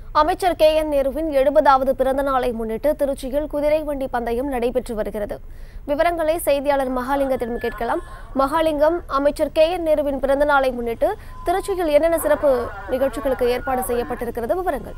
அமைச்சர் K N நேருவின் எழுபதாவது பிறந்த நாளை முன்னிட்டு திருச்சியில் குதிரை வண்டி பந்தயம் நடைபெற்று வருகிறது விவரங்களை செய்தியாளர் மகாலிங்கத்திடம் கேட்கலாம் மகாலிங்கம் அமைச்சர் கே என் நேருவின் பிறந்த நாளை முன்னிட்டு திருச்சியில் என்னென்ன சிறப்பு நிகழ்ச்சிகளுக்கு ஏற்பாடு செய்யப்பட்டிருக்கிறது விவரங்கள்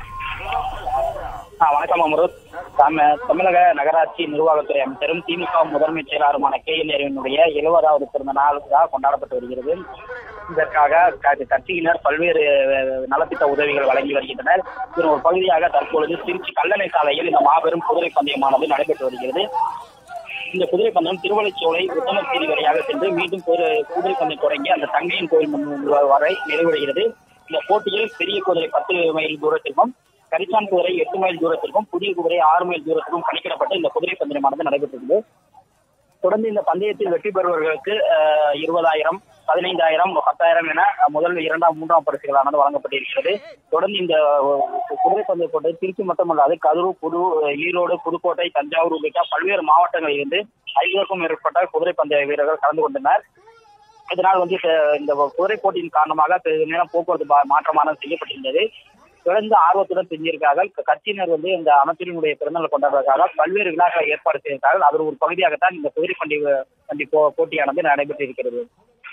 ஆ, வணக்கம் அமருத் தாம தமிழக நகராட்சி நிர்வாகத்துறை அமைச்சரும் திமுக முதன்மை செயலாளருமான கே என் நேருவினுடைய எழுபதாவது பிறந்த நாளுக்காக கொண்டாடப்பட்டு வருகிறது இதற்காக க- கட்சியினர் பல்வேறு அஹ், நலத்திட்ட உதவிகள் வழங்கி வருகின்றனர் இதன் ஒரு பகுதியாக தற்பொழுது திருச்சி கல்லணை சாலையில் இந்த மாபெரும் குதிரை பந்தயமானது நடைபெற்று வருகிறது இந்த குதிரை பந்தயம் திருவள்ளிச்சோலை உத்தமச்சேரி வழியாக சென்று மீண்டும் குதிரை குதிரை பந்தயம் தொடங்கி அந்த தங்கையின் கோயில் முன் வரை நிறைவடைகிறது இந்த போட்டியில் பெரிய குதிரை பத்து மைல் தூரத்திற்கும் கரிச்சான் குதிரை எட்டு மைல் தூரத்திற்கும் புதிய குதிரை ஆறு மைல் தூரத்திற்கும் கணக்கிடப்பட்டு இந்த குதிரை பந்தயமானது நடைபெற்றது தொடர்ந்து இந்த பந்தயத்தில் வெற்றி பெறுபவர்களுக்கு அஹ், இருபதாயிரம் பதினைந்தாயிரம் பத்தாயிரம் என முதல் இரண்டாம் மூன்றாம் பரிசுகளானது வழங்கப்பட்டிருக்கிறது தொடர்ந்து இந்த அஹ், குதிரை பந்தய போட்டி திருச்சி மட்டுமல்லாது கரூர் புது ஈரோடு புதுக்கோட்டை தஞ்சாவூர் உள்ளிட்ட பல்வேறு மாவட்டங்களில் இருந்து ஐநூறுக்கும் மேற்பட்ட குதிரை பந்தய வீரர்கள் கலந்து கொண்டனர் இதனால் வந்து இந்த- இந்த குதிரை போட்டியின் காரணமாக சிறிது நேரம் போக்குவரத்து பா- மாற்றமானது செய்யப்பட்டிருந்தது தொடர்ந்து ஆர்வத்துடன் செஞ்சிருக்கார்கள் க- கட்சியினர் வந்து இந்த அமைச்சரினுடைய பிறந்தநாள் கொண்டாடுவதற்காக பல்வேறு விழாக்களை ஏற்பாடு செய்திருக்கார்கள் அதன் ஒரு பகுதியாகத்தான் இந்த குதிரை பண்டி பண்டி போ- போட்டியானது நடைபெற்றிருக்கிறது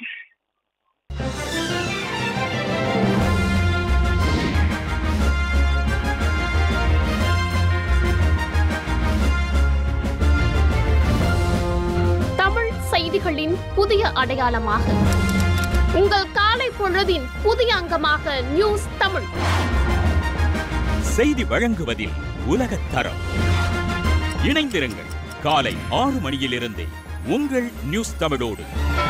தமிழ் செய்திகளின் புதிய அடையாளமாக உங்கள் காலை பொழுதின் புதிய அங்கமாக நியூஸ் தமிழ் செய்தி வழங்குவதில் உலகத் தரம் இணைந்திருங்கள் காலை ஆறு மணியிலிருந்தே உங்கள் நியூஸ் தமிழோடு